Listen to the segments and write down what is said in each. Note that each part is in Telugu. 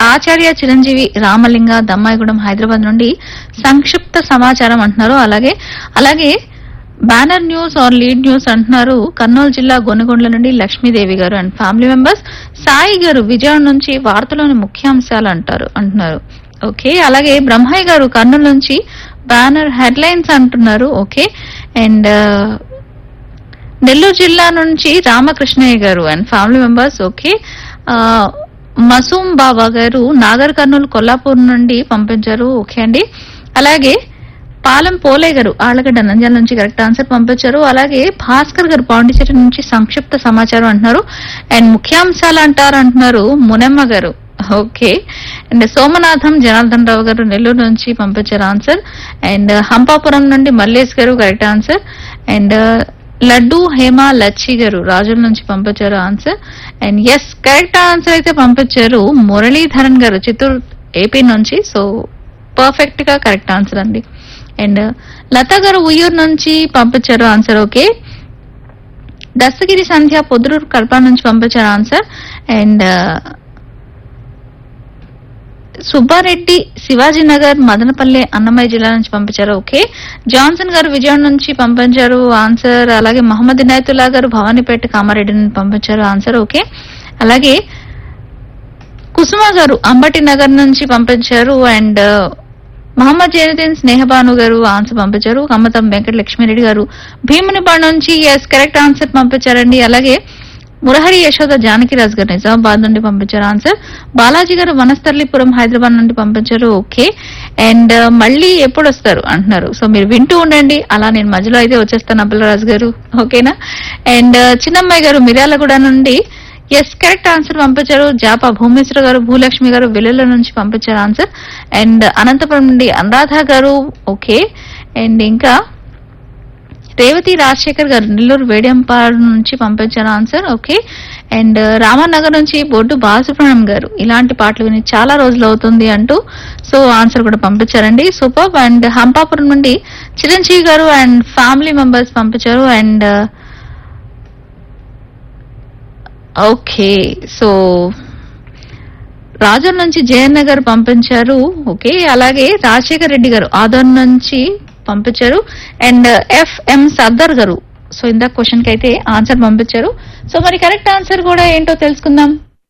ఆచార్య చిరంజీవి రామలింగ దమ్మాయిగూడెం హైదరాబాద్ నుండి సంక్షిప్త సమాచారం అంటున్నారు అలాగే అలాగే banner news or lead news అంటున్నారు కర్నూలు జిల్లా గొనగొండ్ల నుండి లక్ష్మీదేవి గారు అండ్ ఫ్యామిలీ మెంబర్స్ సాయి గారు విజయవాడ నుంచి వార్తలోని ముఖ్యాంశాలు అంటారు అంటున్నారు ఓకే అలాగే బ్రహ్మయ్య గారు కర్నూలు నుంచి బ్యానర్ హెడ్లైన్స్ అంటున్నారు ఓకే అండ్ నెల్లూరు జిల్లా నుంచి రామకృష్ణయ్య గారు అండ్ ఫ్యామిలీ మెంబర్స్ ఓకే ఆ, మసూమ్ బాబా గారు నాగర్ కర్నూలు కొల్లాపూర్ నుండి పంపించారు ఓకే అండి అలాగే పాలెం పోలే గారు ఆళ్లగడ్డ నంద్యాల నుంచి కరెక్ట్ ఆన్సర్ పంపించారు అలాగే భాస్కర్ గారు పాండిచేరి నుంచి సంక్షిప్త సమాచారం అంటున్నారు అండ్ ముఖ్యాంశాలు అంటారు అంటున్నారు మునెమ్మ గారు ఓకే అండ్ సోమనాథం జనార్దన్ రావు గారు నెల్లూరు నుంచి పంపించారు ఆన్సర్ అండ్ హంపాపురం నుండి మల్లేష్ గారు కరెక్ట్ ఆన్సర్ అండ్ లడ్డు హేమ లచ్చి గారు రాజుల నుంచి పంపించారు answer and yes correct answer అయితే పంపించారు మురళీధరన్ గారు చిత్తూరు ఏపీ నుంచి సో పర్ఫెక్ట్ గా కరెక్ట్ ఆన్సర్ అండి అండ్ లత గారు ఉయ్యూరు నుంచి పంపించారు ఆన్సర్ ఓకే దస్తగిరి సంధ్య పొద్దురూరు కడప నుంచి పంపించారు ఆన్సర్ అండ్ సుబ్బారెడ్డి శివాజీ నగర్ మదనపల్లి అన్నమయ్య జిల్లా నుంచి పంపించారు ఓకే జాన్సన్ గారు విజయవాడ నుంచి పంపించారు ఆన్సర్ అలాగే మహమ్మద్ ఇనాయతుల్లా గారు భవానీపేట కామారెడ్డి నుంచి పంపించారు ఆన్సర్ ఓకే అలాగే కుసుమ గారు అంబటి నగర్ నుంచి పంపించారు అండ్ మహమ్మద్ జైనుద్దీన్ స్నేహబాను గారు ఆన్సర్ పంపించారు కమ్మతం వెంకట లక్ష్మీరెడ్డి గారు భీమునిపాడు నుంచి ఎస్ కరెక్ట్ ఆన్సర్ పంపించారండి అలాగే మురహరి యశోద జానకిరాజ్ గారు నిజామాబాద్ నుండి పంపించారు ఆన్సర్ బాలాజీ గారు వనస్థలిపురం హైదరాబాద్ నుండి పంపించారు ఓకే అండ్ మళ్ళీ ఎప్పుడు వస్తారు అంటున్నారు సో మీరు వింటూ ఉండండి అలా నేను మధ్యలో అయితే వచ్చేస్తాను అబ్బలరాజు గారు ఓకేనా అండ్ చిన్నమ్మాయి గారు మిర్యాలగూడ నుండి ఎస్ కరెక్ట్ ఆన్సర్ పంపించారు జాపా భూమేశ్వర గారు భూలక్ష్మి గారు వెల్లుల నుంచి పంపించారు ఆన్సర్ అండ్ అనంతపురం నుండి అనురాధ గారు ఓకే అండ్ ఇంకా రేవతి రాజశేఖర్ గారు నెల్లూరు వేడియంపాడు నుంచి పంపించారు ఆన్సర్ ఓకే అండ్ రామానగర్ నుంచి బొడ్డు బాలసుబ్రహ్మణ్యం గారు ఇలాంటి పాటలు విని చాలా రోజులు అవుతుంది అంటూ సో ఆన్సర్ కూడా పంపించారండి సూపర్ అండ్ హంపాపురం నుండి చిరంజీవి గారు అండ్ ఫ్యామిలీ మెంబర్స్ పంపించారు అండ్ ఓకే సో రాజన్ నుంచి జయన్న గారు పంపించారు ఓకే అలాగే రాజశేఖర్ రెడ్డి గారు ఆదోన్ నుంచి పంపించారు అండ్ ఎఫ్ఎం సర్దార్ గారు సో ఇందాక క్వశ్చన్ కి అయితే ఆన్సర్ పంపించారు సో మరి కరెక్ట్ ఆన్సర్ కూడా ఏంటో తెలుసుకుందాం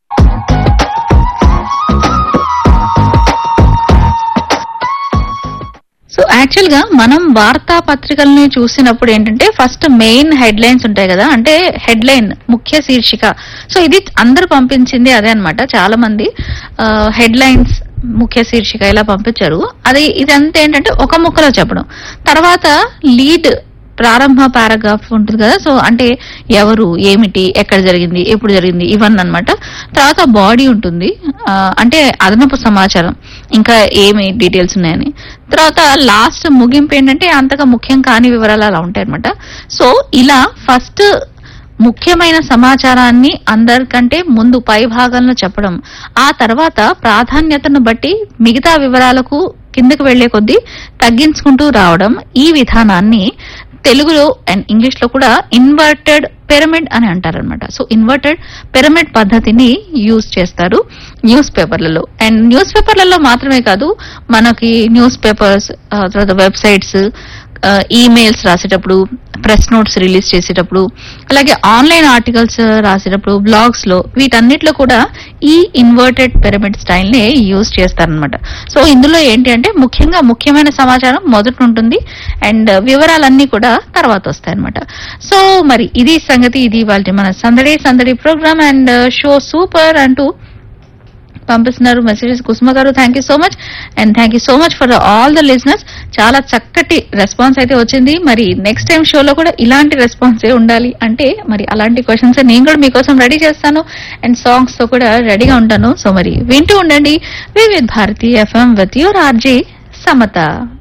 సో యాక్చువల్ గా మనం వార్తా పత్రికల్ని చూసినప్పుడు ఏంటంటే ఫస్ట్ మెయిన్ హెడ్ లైన్స్ ఉంటాయి కదా అంటే హెడ్ లైన్ ముఖ్య శీర్షిక సో ఇది అందరు పంపించింది అదే అన్నమాట చాలా మంది హెడ్ లైన్స్ ముఖ్య శీర్షిక ఇలా పంపించారు అది ఇదంతా ఏంటంటే ఒక ముక్కలో చెప్పడం తర్వాత లీడ్ ప్రారంభ పారాగ్రాఫ్ ఉంటుంది కదా సో అంటే ఎవరు ఏమిటి ఎక్కడ జరిగింది ఎప్పుడు జరిగింది ఇవన్నీ అన్నమాట తర్వాత బాడీ ఉంటుంది ఆ, అంటే అదనపు సమాచారం ఇంకా ఏమి డీటెయిల్స్ ఉన్నాయని తర్వాత లాస్ట్ ముగింపు ఏంటంటే అంతగా ముఖ్యం కాని వివరాలు అలా ఉంటాయి అనమాట సో ఇలా ఫస్ట్ ముఖ్యమైన సమాచారాన్ని అందరికంటే ముందు పై భాగంలో చెప్పడం ఆ తర్వాత ప్రాధాన్యతను బట్టి మిగతా వివరాలకు కిందకు వెళ్లే కొద్దీ తగ్గించుకుంటూ రావడం ఈ విధానాన్ని తెలుగులో అండ్ ఇంగ్లీష్ లో కూడా ఇన్వర్టెడ్ పిరమిడ్ అని అంటారనమాట సో ఇన్వర్టెడ్ పిరమిడ్ పద్ధతిని యూజ్ చేస్తారు న్యూస్ పేపర్లలో అండ్ న్యూస్ పేపర్లలో మాత్రమే కాదు మనకి న్యూస్ పేపర్స్ తర్వాత వెబ్సైట్స్ ఈమెయిల్స్ రాసేటప్పుడు ప్రెస్ నోట్స్ రిలీజ్ చేసేటప్పుడు అలాగే ఆన్లైన్ ఆర్టికల్స్ రాసేటప్పుడు బ్లాగ్స్ లో వీటన్నిటిలో కూడా ఈ ఇన్వర్టెడ్ పిరమిడ్ స్టైల్ ని యూజ్ చేస్తారనమాట సో ఇందులో ఏంటి అంటే ముఖ్యంగా ముఖ్యమైన సమాచారం మొదట ఉంటుంది అండ్ వివరాలన్నీ కూడా తర్వాత వస్తాయి అనమాట సో మరి ఇది సంగతి ఇది వాళ్ళ మన సందడి సందడి ప్రోగ్రామ్ అండ్ షో సూపర్ అంటూ పంపిస్తున్నారు మెసేజెస్ కుసుమ గారు thank you so much and thank you so much for all the listeners చాలా చక్కటి రెస్పాన్స్ అయితే వచ్చింది మరి నెక్స్ట్ టైం షోలో కూడా ఇలాంటి రెస్పాన్స్ ఏ ఉండాలి అంటే మరి అలాంటి క్వశ్చన్స్ నేను కూడా మీకోసం రెడీ చేస్తాను అండ్ సాంగ్స్ తో కూడా రెడీగా ఉంటాను సో మరి వింటూ ఉండండి Vividh Bharati FM with your RJ Samata